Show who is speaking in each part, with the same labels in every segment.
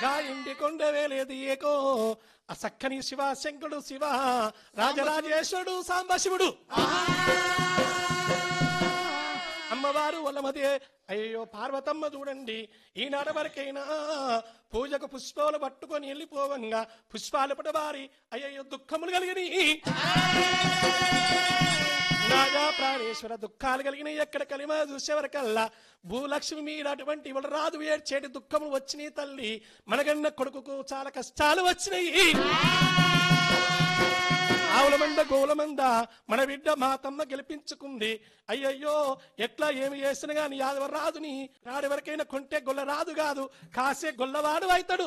Speaker 1: గా ఇంటి కొండవేలేది ఏకో ఆ సక్కని శివ శంకుడు శివ రాజరాజేశ్వరుడు సాంబశివుడు అమ్మవారు వల్లమదే అయ్యో పార్వతమ్మ చూడండి ఈనాడు వరకైనా పూజకు పుష్పాలు పట్టుకొని వెళ్ళిపోవంగా పుష్పాలు పడవారి అయ్యో దుఃఖములు కలిగిని రాజా ప్రాణేశ్వర దుఃఖాలు కలిగిన ఎక్కడ కలిమ చూసేవరకల్లా భూలక్ష్మి మీద అటువంటి ఇవాళ రాదు ఏడ్చేటి దుఃఖములు వచ్చినాయి తల్లి మనకన్న కొడుకుకు చాలా కష్టాలు వచ్చినాయి ఆవులమంద గోలమంద మన బిడ్డ మా తమ్మ గెలిపించుకుంది అయ్యయ్యో ఎట్లా ఏమి చేసిన గాని యాదవ రాదుని రాడు వరకైనా కొంటే గొల్ల రాదు కాదు కాసే గొల్లవాడు అవుతాడు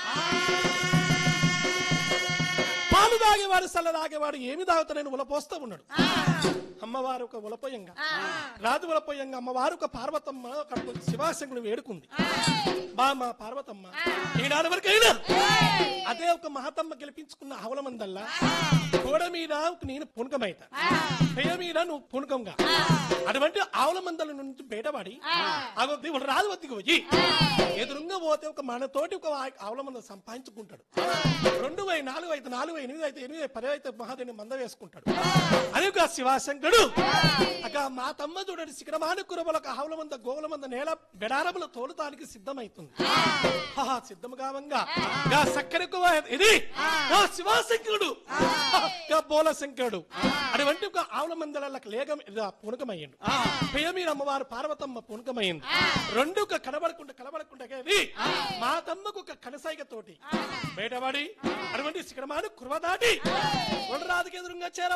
Speaker 1: పాలు తాగేవాడు సల్ల తాగేవాడు ఏమి తాగుతానని ఉలపోస్తూ ఉన్నాడు అమ్మవారు ఒక ఉలపోయంగా రాజు ఉలపోయంగా అమ్మవారు ఒక పార్వతమ్మ అక్కడ శివాశంకుడు వేడుకుంది బామ్మ పార్వతమ్మ ఈనాడు వరకైనా అదే ఒక మహతమ్మ గెలిపించుకున్న ఆవులమందల్లా గోడ మీద ఒక నేను పుణకమైత పేయ మీద నువ్వు పుణకంగా అటువంటి ఆవుల మందల నుంచి బయటపడి అగో దేవుడు రాదు వద్దకు పోయి ఎదురుగా పోతే ఒక మనతోటి ఒక ఆవుల మంద సంపాదించుకుంటాడు రెండు వై నాలుగు అయితే నాలుగు ఎనిమిది అయితే ఎనిమిది పది అయితే మహాదేవుని మంద వేసుకుంటాడు అది ఒక శివాశంకరుడు అక మా తమ్మ చూడండి శిఖరమాను కురబలకు ఆవుల మంద గోవుల మంద నేల బెడారముల తోలుతానికి సిద్ధమైతుంది ఆహా, సిద్ధము కావంగా గా సక్కరకు ఇది గా శివాశంకరుడు గా బోల శంకరుడు అటువంటి ఒక ఆవుల మందలకు లేగం పూనకమయ్యండు పేమీర అమ్మవారు పార్వతమ్మ పూనకమైంది రెండు ఒక కనబడకుండా కనబడకుండా ఇది మా తమ్మకు ఒక కనసాయిక తోటి బయటపడి అటువంటి శిఖరమాను కురవ దాటి రాదుకు ఎదురుగా చేర